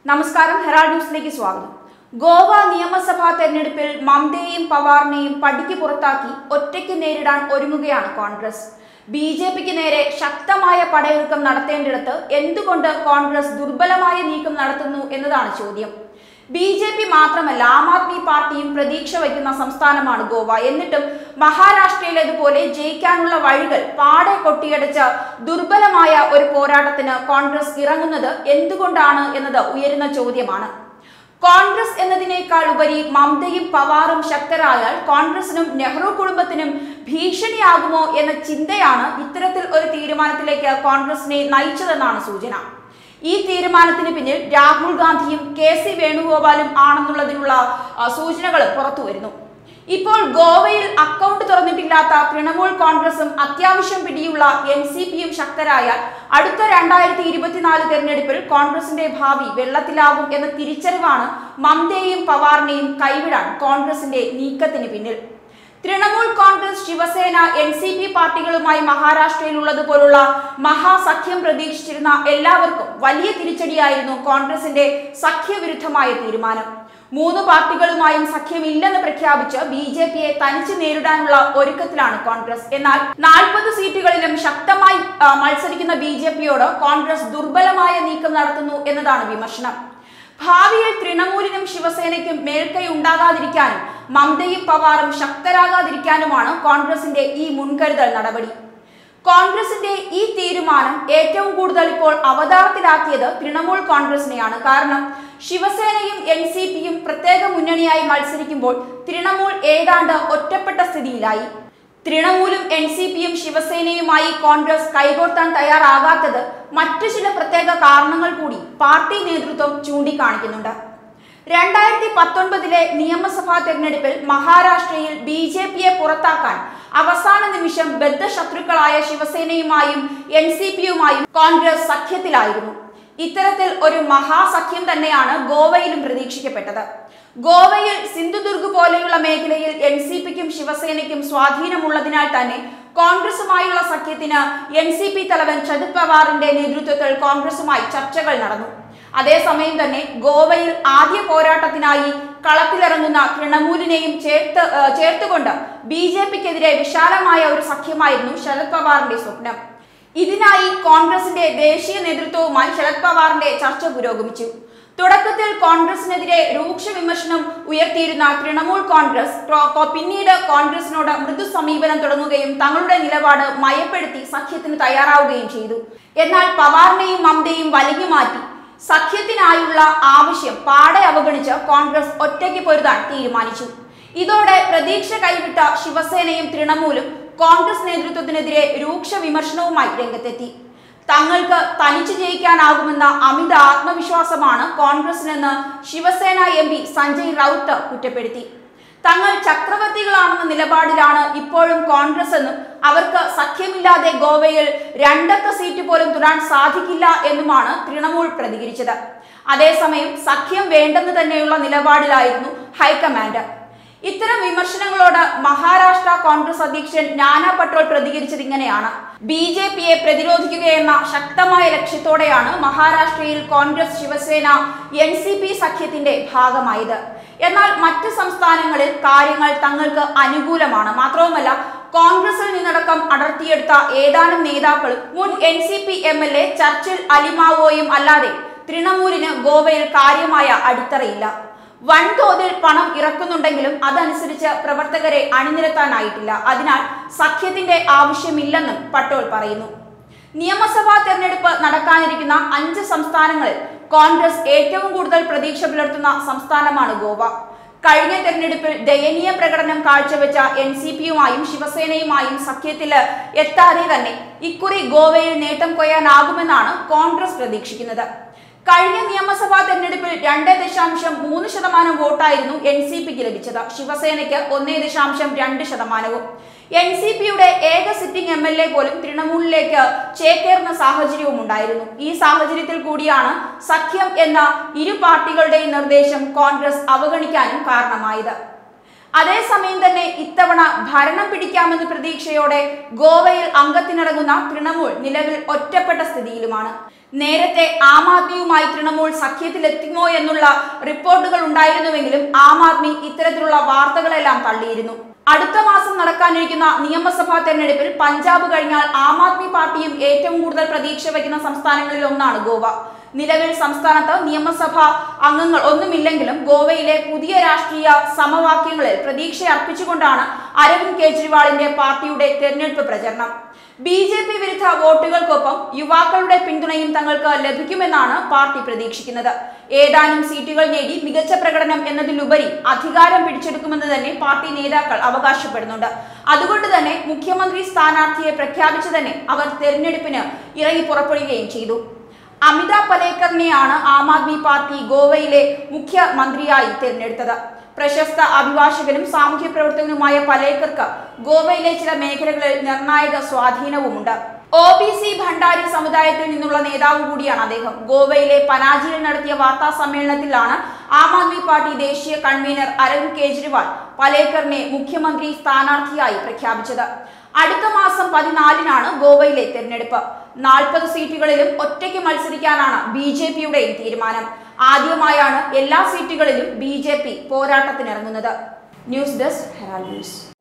നമസ്കാരം ഹെറാൾഡ് ന്യൂസിലേക്ക് സ്വാഗതം ഗോവ നിയമസഭാ തെരഞ്ഞെടുപ്പിൽ മമതയെയും പവാറിനെയും പടിക്ക് പുറത്താക്കി ഒറ്റയ്ക്ക് നേരിടാൻ ഒരുങ്ങുകയാണ് കോൺഗ്രസ് ബി ജെ പിക്ക് നേരെ ശക്തമായ പടയൊരുക്കം നടത്തേണ്ടിടത്ത് എന്തുകൊണ്ട് കോൺഗ്രസ് ദുർബലമായ നീക്കം നടത്തുന്നു എന്നതാണ് ചോദ്യം ബി ജെ പി മാത്രമല്ല ആം ആദ്മി പാർട്ടിയും പ്രതീക്ഷ വയ്ക്കുന്ന സംസ്ഥാനമാണ് ഗോവ എന്നിട്ടും മഹാരാഷ്ട്രയിലേതുപോലെ ജയിക്കാനുള്ള വഴികൾ പാടെ കൊട്ടിയടച്ച ദുർബലമായ ഒരു പോരാട്ടത്തിന് കോൺഗ്രസ് ഇറങ്ങുന്നത് എന്തുകൊണ്ടാണ് എന്നത് ഉയരുന്ന ചോദ്യമാണ് കോൺഗ്രസ് എന്നതിനേക്കാൾ ഉപരി മമതയും പവാറും ശക്തരായാൽ കോൺഗ്രസിനും നെഹ്റു കുടുംബത്തിനും ഭീഷണിയാകുമോ എന്ന ചിന്തയാണ് ഇത്തരത്തിൽ ഒരു തീരുമാനത്തിലേക്ക് കോൺഗ്രസിനെ നയിച്ചതെന്നാണ് സൂചന ഈ തീരുമാനത്തിന് പിന്നിൽ രാഹുൽ ഗാന്ധിയും കെ സി വേണുഗോപാലും ആണെന്നുള്ളതിനുള്ള ആ, സൂചനകൾ പുറത്തു വരുന്നു ഇപ്പോൾ ഗോവയിൽ അക്കൗണ്ട് തുറന്നിട്ടില്ലാത്ത തൃണമൂൽ കോൺഗ്രസും അത്യാവശ്യം പിടിയുള്ള എൻ സി പിയും ശക്തരായാൽ അടുത്ത രണ്ടായിരത്തി ഇരുപത്തിനാല് തെരഞ്ഞെടുപ്പിൽ കോൺഗ്രസിന്റെ ഭാവി വെള്ളത്തിലാകും എന്ന തിരിച്ചറിവാണ് മമതയെയും പവാറിനെയും കൈവിടാൻ കോൺഗ്രസിന്റെ നീക്കത്തിന് പിന്നിൽ Trinamool Congress Shiv Sena N C P പാർട്ടികളുമായി മഹാരാഷ്ട്രയിലുള്ളതുപോലുള്ള മഹാസഖ്യം പ്രതീക്ഷിച്ചിരുന്ന എല്ലാവർക്കും വലിയ തിരിച്ചടിയായിരുന്നു കോൺഗ്രസിന്റെ സഖ്യവിരുദ്ധമായ തീരുമാനം മൂന്ന് പാർട്ടികളുമായും സഖ്യമില്ലെന്ന് പ്രഖ്യാപിച്ച് ബി ജെ പിയെ തനിച്ച് നേരിടാനുള്ള ഒരുക്കത്തിലാണ് കോൺഗ്രസ് എന്നാൽ നാൽപ്പത് സീറ്റുകളിലും ശക്തമായി ആ, മത്സരിക്കുന്ന ബി ജെ പിയോട് കോൺഗ്രസ് ദുർബലമായ നീക്കം നടത്തുന്നു എന്നതാണ് വിമർശനം ഭാവിയിൽ തൃണമൂലിനും ശിവസേനയ്ക്കും മേൽക്കൈ ഉണ്ടാകാതിരിക്കാനും മമതയും പവാറും ശക്തരാകാതിരിക്കാനുമാണ് കോൺഗ്രസിന്റെ ഈ മുൻകരുതൽ നടപടി കോൺഗ്രസിന്റെ ഈ തീരുമാനം ഏറ്റവും കൂടുതൽ ഇപ്പോൾ അവതാരത്തിലാക്കിയത് തൃണമൂൽ കോൺഗ്രസിനെയാണ് കാരണം ശിവസേനയും എൻ സി പിയും പ്രത്യേക മുന്നണിയായി മത്സരിക്കുമ്പോൾ തൃണമൂൽ ഏതാണ്ട് ഒറ്റപ്പെട്ട സ്ഥിതിയിലായി തൃണമൂലും എൻ സി പിയും ശിവസേനയുമായി കോൺഗ്രസ് കൈകോർത്താൻ തയ്യാറാകാത്തത് മറ്റു ചില പ്രത്യേക കാരണങ്ങൾ കൂടി പാർട്ടി നേതൃത്വം ചൂണ്ടിക്കാണിക്കുന്നുണ്ട് രണ്ടായിരത്തി പത്തൊൻപതിലെ നിയമസഭാ തെരഞ്ഞെടുപ്പിൽ മഹാരാഷ്ട്രയിൽ ബി ജെ പിയെ പുറത്താക്കാൻ അവസാന നിമിഷം ബദ്ധശത്രുക്കളായ ശിവസേനയുമായും എൻ സി പിയുമായും കോൺഗ്രസ് സഖ്യത്തിലായിരുന്നു ഇത്തരത്തിൽ ഒരു മഹാസഖ്യം തന്നെയാണ് ഗോവയിലും പ്രതീക്ഷിക്കപ്പെട്ടത് ഗോവയിൽ സിന്ധുദുർഗ് പോലെയുള്ള മേഖലയിൽ എൻ സി പിക്കും ശിവസേനയ്ക്കും സ്വാധീനമുള്ളതിനാൽ തന്നെ കോൺഗ്രസുമായുള്ള സഖ്യത്തിന് എൻ സി പി തലവൻ ശരത് പവാറിന്റെ നേതൃത്വത്തിൽ കോൺഗ്രസുമായി ചർച്ചകൾ നടന്നു അതേസമയം തന്നെ ഗോവയിൽ ആദ്യ പോരാട്ടത്തിനായി കളത്തിലിറങ്ങുന്ന തൃണമൂലിനെയും ചേർത്ത് ഏർ ചേർത്തുകൊണ്ട് ബി ജെ പിക്കെതിരെ വിശാലമായ ഒരു സഖ്യമായിരുന്നു ശരത് പവാറിന്റെ സ്വപ്നം ഇതിനായി കോൺഗ്രസിന്റെ ദേശീയ നേതൃത്വവുമായി ശരത് പവാറിന്റെ ചർച്ച പുരോഗമിച്ചു തുടക്കത്തിൽ കോൺഗ്രസിനെതിരെ രൂക്ഷ വിമർശനം ഉയർത്തിയിരുന്ന തൃണമൂൽ കോൺഗ്രസ് ട്രോ- കൊ- പിന്നീട് കോൺഗ്രസിനോട് മൃദു സമീപനം തുടങ്ങുകയും തങ്ങളുടെ നിലപാട് മയപ്പെടുത്തി സഖ്യത്തിന് തയ്യാറാവുകയും ചെയ്തു എന്നാൽ പവാറിനെയും മമതയും വലിഞ്ഞു മാറ്റി സഖ്യത്തിനായുള്ള ആവശ്യം പാടെ അവഗണിച്ച് കോൺഗ്രസ് ഒറ്റയ്ക്ക് പൊരുതാൻ തീരുമാനിച്ചു ഇതോടെ പ്രതീക്ഷ കൈവിട്ട ശിവസേനയും തൃണമൂലും കോൺഗ്രസ് നേതൃത്വത്തിനെതിരെ രൂക്ഷ വിമർശനവുമായി രംഗത്തെത്തി തങ്ങൾക്ക് തനിച്ചു ജയിക്കാനാകുമെന്ന അമിത ആത്മവിശ്വാസമാണ് കോൺഗ്രസിനെന്ന് ശിവസേന എം പി സഞ്ജയ് റൌത്ത് കുറ്റപ്പെടുത്തി തങ്ങൾ ചക്രവർത്തികളാണെന്ന നിലപാടിലാണ് ഇപ്പോഴും കോൺഗ്രസ് എന്നും അവർക്ക് സഖ്യമില്ലാതെ ഗോവയിൽ രണ്ടക്ക സീറ്റ് പോലും തൊടാൻ സാധിക്കില്ല എന്നുമാണ് തൃണമൂൽ പ്രതികരിച്ചത് അതേസമയം സഖ്യം വേണ്ടെന്ന് തന്നെയുള്ള നിലപാടിലായിരുന്നു ഹൈക്കമാൻഡ് ഇത്തരം വിമർശനങ്ങളോട് മഹാരാഷ്ട്ര കോൺഗ്രസ് അധ്യക്ഷൻ നാനാ പട്ടോൾ പ്രതികരിച്ചത് ഇങ്ങനെയാണ് ബി ജെ പിയെ പ്രതിരോധിക്കുകയെന്ന ശക്തമായ ലക്ഷ്യത്തോടെയാണ് മഹാരാഷ്ട്രയിൽ Congress Shiv Sena N C P സഖ്യത്തിന്റെ ഭാഗമായത് എന്നാൽ മറ്റ് സംസ്ഥാനങ്ങളിൽ കാര്യങ്ങൾ തങ്ങൾക്ക് അനുകൂലമാണ് മാത്രവുമല്ല കോൺഗ്രസിൽ നിന്നടക്കം അടർത്തിയെടുത്ത ഏതാനും നേതാക്കളും മുൻ N C P M L A Churchill അലിമാവോയും അല്ലാതെ തൃണമൂലിന് ഗോവയിൽ കാര്യമായ അടിത്തറയില്ല വൻതോതിൽ പണം ഇറക്കുന്നുണ്ടെങ്കിലും അതനുസരിച്ച് പ്രവർത്തകരെ അണിനിരത്താനായിട്ടില്ല അതിനാൽ സഖ്യത്തിന്റെ ആവശ്യമില്ലെന്നും പട്ടോൾ പറയുന്നു നിയമസഭാ തെരഞ്ഞെടുപ്പ് നടക്കാനിരിക്കുന്ന അഞ്ച് സംസ്ഥാനങ്ങളിൽ കോൺഗ്രസ് ഏറ്റവും കൂടുതൽ പ്രതീക്ഷ പുലർത്തുന്ന സംസ്ഥാനമാണ് ഗോവ കഴിഞ്ഞ തെരഞ്ഞെടുപ്പിൽ ദയനീയ പ്രകടനം കാഴ്ചവെച്ച എൻ സി പിയുമായും ശിവസേനയുമായും സഖ്യത്തിൽ എത്താതെ തന്നെ ഇക്കുറി ഗോവയിൽ നേട്ടം കൊയ്യാനാകുമെന്നാണ് കോൺഗ്രസ് പ്രതീക്ഷിക്കുന്നത് കഴിഞ്ഞ നിയമസഭാ തെരഞ്ഞെടുപ്പിൽ രണ്ട് ദശാംശം മൂന്ന് ശതമാനം വോട്ടായിരുന്നു എൻ സി പിക്ക് ലഭിച്ചത് ശിവസേനയ്ക്ക് ഒന്നേ ദശാംശം രണ്ട് ശതമാനവും എൻ സി പിയുടെ ഏക സിറ്റിംഗ് എം എൽ എ പോലും തൃണമൂലിലേക്ക് ചേക്കേറുന്ന സാഹചര്യവും ഉണ്ടായിരുന്നു ഈ സാഹചര്യത്തിൽ കൂടിയാണ് സഖ്യം എന്ന ഇരു പാർട്ടികളുടെയും നിർദ്ദേശം കോൺഗ്രസ് അവഗണിക്കാനും കാരണമായത് അതേസമയം തന്നെ ഇത്തവണ ഭരണം പിടിക്കാമെന്ന പ്രതീക്ഷയോടെ ഗോവയിൽ അംഗത്തിനിറങ്ങുന്ന തൃണമൂൽ നിലവിൽ ഒറ്റപ്പെട്ട സ്ഥിതിയിലുമാണ് നേരത്തെ ആം ആദ്മിയുമായി തൃണമൂൽ സഖ്യത്തിലെത്തുമോ എന്നുള്ള റിപ്പോർട്ടുകൾ ഉണ്ടായിരുന്നുവെങ്കിലും ആം ആദ്മി ഇത്തരത്തിലുള്ള വാർത്തകളെല്ലാം തള്ളിയിരുന്നു അടുത്ത മാസം നടക്കാനിരിക്കുന്ന നിയമസഭാ തെരഞ്ഞെടുപ്പിൽ പഞ്ചാബ് കഴിഞ്ഞാൽ ആം ആദ്മി പാർട്ടിയും ഏറ്റവും കൂടുതൽ പ്രതീക്ഷ വയ്ക്കുന്ന സംസ്ഥാനങ്ങളിൽ ഒന്നാണ് ഗോവ നിലവിൽ സംസ്ഥാനത്ത് നിയമസഭാ അംഗങ്ങൾ ഒന്നുമില്ലെങ്കിലും ഗോവയിലെ പുതിയ രാഷ്ട്രീയ സമവാക്യങ്ങളിൽ പ്രതീക്ഷ അർപ്പിച്ചുകൊണ്ടാണ് അരവിന്ദ് കെജ്രിവാളിന്റെ പാർട്ടിയുടെ തെരഞ്ഞെടുപ്പ് പ്രചരണം ബി ജെ പി വിരുദ്ധ വോട്ടുകൾക്കൊപ്പം യുവാക്കളുടെ പിന്തുണയും തങ്ങൾക്ക് ലഭിക്കുമെന്നാണ് പാർട്ടി പ്രതീക്ഷിക്കുന്നത് ഏതാനും സീറ്റുകൾ നേടി മികച്ച പ്രകടനം എന്നതിലുപരി അധികാരം പിടിച്ചെടുക്കുമെന്ന് തന്നെ പാർട്ടി നേതാക്കൾ അവകാശപ്പെടുന്നുണ്ട് അതുകൊണ്ട് തന്നെ മുഖ്യമന്ത്രി സ്ഥാനാർത്ഥിയെ പ്രഖ്യാപിച്ചു തന്നെ അവർ തെരഞ്ഞെടുപ്പിന് ഇറങ്ങി പുറപ്പെടുകയും ചെയ്തു അമിതാഭ് പലേക്കറിനെയാണ് ആം ആദ്മി പാർട്ടി ഗോവയിലെ മുഖ്യമന്ത്രിയായി തിരഞ്ഞെടുത്തത് പ്രശസ്ത അഭിഭാഷകനും സാമൂഹ്യ പ്രവർത്തകനുമായ പലേക്കർക്ക് ഗോവയിലെ ചില മേഖലകളിൽ നിർണായക സ്വാധീനവുമുണ്ട് ഒ ബി സി ഭണ്ഡാരി സമുദായത്തിൽ നിന്നുള്ള നേതാവ് കൂടിയാണ് അദ്ദേഹം ഗോവയിലെ പനാജിയിൽ നടത്തിയ വാർത്താ സമ്മേളനത്തിലാണ് ആം ആദ്മി പാർട്ടി ദേശീയ കൺവീനർ അരവിന്ദ് കെജ്രിവാൾ പലേക്കറിനെ മുഖ്യമന്ത്രി സ്ഥാനാർത്ഥിയായി പ്രഖ്യാപിച്ചത് അടുത്ത മാസം പതിനാലിനാണ് ഗോവയിലെ തെരഞ്ഞെടുപ്പ് നാൽപ്പത് സീറ്റുകളിലും ഒറ്റയ്ക്ക് മത്സരിക്കാനാണ് ബി ജെ പിയുടെയും തീരുമാനം ആദ്യമായാണ് എല്ലാ സീറ്റുകളിലും ബി ജെ പി പോരാട്ടത്തിനിറങ്ങുന്നത് ന്യൂസ് ഡെസ്ക് ഹെറാൾഡ് ന്യൂസ്